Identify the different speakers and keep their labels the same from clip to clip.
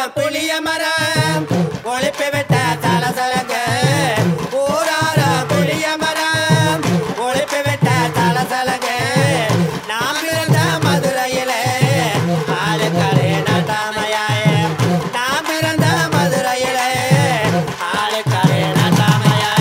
Speaker 1: புளிய மரம் ஒழிப்பு விட்ட சலசலங்க ஊரார புளிய மரம் ஒழிப்பு விட்ட சலசலங்க நாம் பிறந்த மதுரையிலே ஆளுக்கரை நட்டாமையாயே நாம் பிறந்த மதுரையிலே ஆளுக்கரை நட்டாமையாயே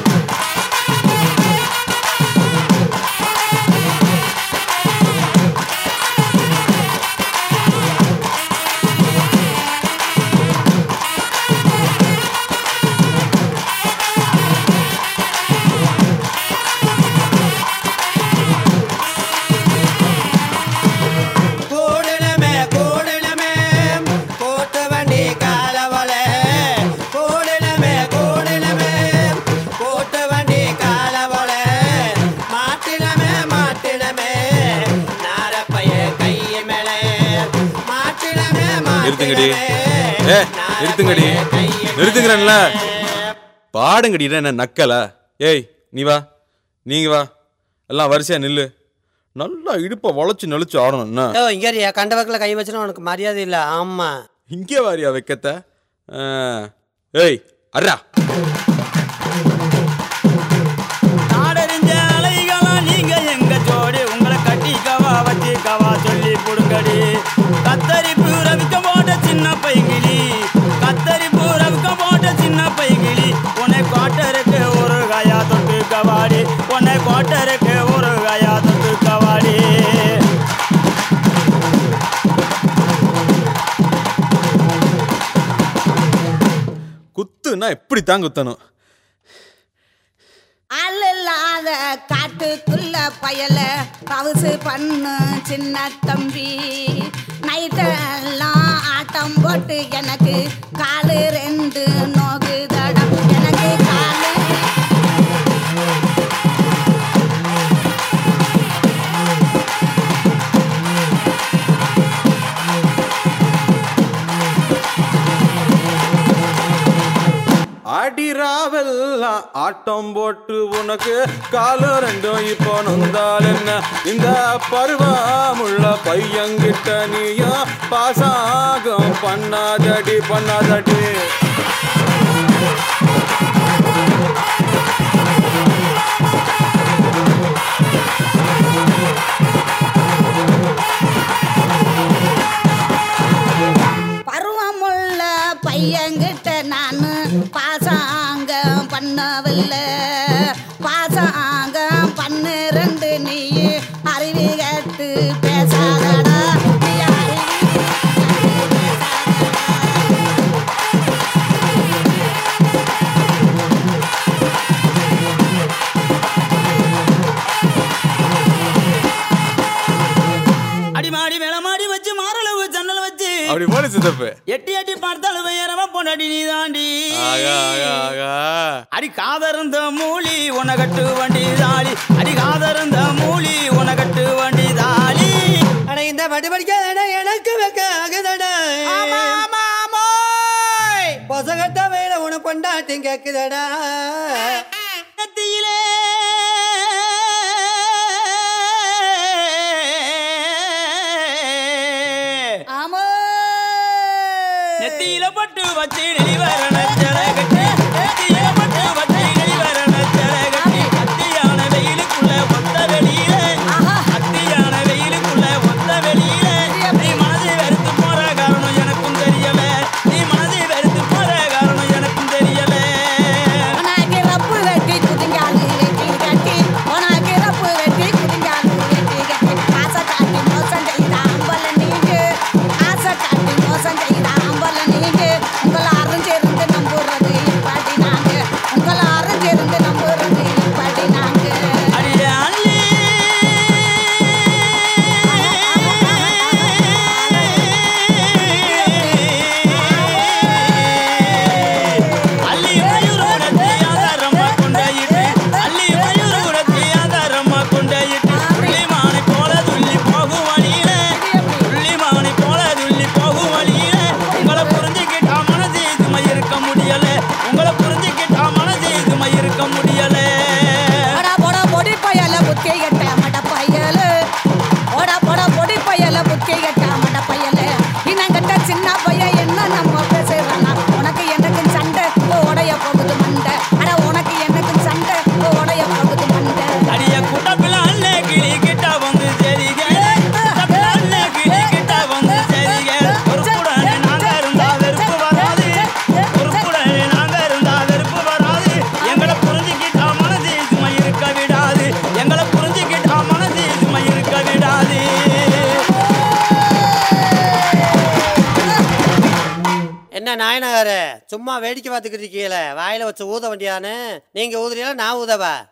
Speaker 1: கூடலமே கூடலமே கூட்டு வண்டி காலவலே கூடலமே கூடலமே கூட்டு வண்டி காலவலே மாட்டினமே மாட்டினமே நாரப்பைய கைய மேலே மாட்டினமே
Speaker 2: நிறுத்துங்கடி.
Speaker 1: மாட்டினமே
Speaker 2: ஏ, நிறுத்துங்கடி. நிறுத்துங்கிறேன்ல. பாடுங்கடி என்ன நக்கலா ஏய் நீ வா நீங்க வா எல்லாம் வரிசையா நில்லு நல்லா இடுப்பை வளைச்சு நெளிச்சு ஆடணும் என்ன
Speaker 1: ஓ இங்கே கண்ட வக்கில் கை வச்சுனா உனக்கு மரியாதை இல்லை ஆமா
Speaker 2: இங்கே வாரியா வைக்கத்த ஆ. ஏய் அர்ரா
Speaker 3: நாடறிஞ்ச அலைகளா நீங்க எங்க ஜோடி உங்களை கட்டிக்கவா வச்சிக்கவா சொல்லி புடுங்கடி கத்தரி பூரவிக்க போட்ட சின்ன பைங்கிளி கத்தரி பூரவிக்க போட்ட சின்ன பைங்கிளி உன்னை கோட்டருக்கு ஒரு காயா தொட்டு கவாடி உன்னை கோட்டருக்கு ஒரு காயா தொட்டு கவாடி
Speaker 2: குத்துன்னா எப்படி தான் குத்தணும்
Speaker 4: அல்லாத காட்டுக்குள்ள பயல பவுசு பண்ணு சின்ன தம்பி நைட்டெல்லாம் ஆட்டம் போட்டு எனக்கு காலு ரெண்டு நோகுதடம் எனக்கு காலு
Speaker 2: அடிராவெல்லாம் ஆட்டம் போட்டு உனக்கு காலம் ரெண்டும் இப்போ நொந்தால் என்ன இந்த பருவமுள்ள பையன்கிட்ட நீயும் பாசாகம் பண்ணாதடி பண்ணாதடி
Speaker 4: பருவமுள்ள பையன்கிட்ட நான் பாசாங்க பண்ணவில்லை பாசாங்க பண்ணு ரெண்டு நீ அறிவி கேட்டு பேசாதடா நீ அறிவி கேட்டு பேசாதடா.
Speaker 3: அடிமாடி மேலமாடி வச்சு மாரளவு ஜன்னல் வச்சு
Speaker 2: அப்படி போல சித்தப்பு
Speaker 3: எட்டி எட்டி பார்த்தாலும் வேறவ பொண்டாடி நீ தாண்டி
Speaker 2: ஆகா ஆகா ஆகா
Speaker 3: அடி காதருந்த மூலி உனகட்டு வண்டி தாளி அடி காதருந்த மூலி உனகட்டு வண்டி தாளி
Speaker 1: அட இந்த பட்டு படிக்காத எனக்கு வைக்க ஆகுதடா பொசகட்ட வேலை உன கொண்டாட்டி கேக்குதடா
Speaker 3: நெத்தியிலே
Speaker 4: ஆமோ
Speaker 3: நெத்தியில பட்டு வச்சு நெளிவர நச்சர கட்டி நெத்தியில பட்டு வச்சு நெளிவர நச்சர கட்டி அத்தியான வெயிலுக்குள்ள ஒத்த வெளியில அத்தியான வெயிலுக்குள்ள ஒத்த வெளியில நீ மனதை வெறுத்து போற காரணம் எனக்கும் தெரியல நீ மனதை வெறுத்து போற காரணம் எனக்கும் தெரியல
Speaker 4: உனக்கு ரப்பு வெட்டி குதிங்காலு வெட்டி கட்டி உனக்கு ரப்பு வெட்டி குதிங்காலு வெட்டி கட்டி ஆசை காட்டி மோசம் செய்த அம்பல நீங்க ஆசை காட்டி மோசம் செய்த அம்பல நீங்க உங்களை அறிஞ்சிருந்து நம்புறது
Speaker 1: என்ன நாயனகாரே சும்மா வேடிக்கை பார்த்துக்கிட்டு இருக்கீங்களே வாயில வச்சு ஊத வண்டியான்னு நீங்க ஊதுறீங்களா நான் ஊதவா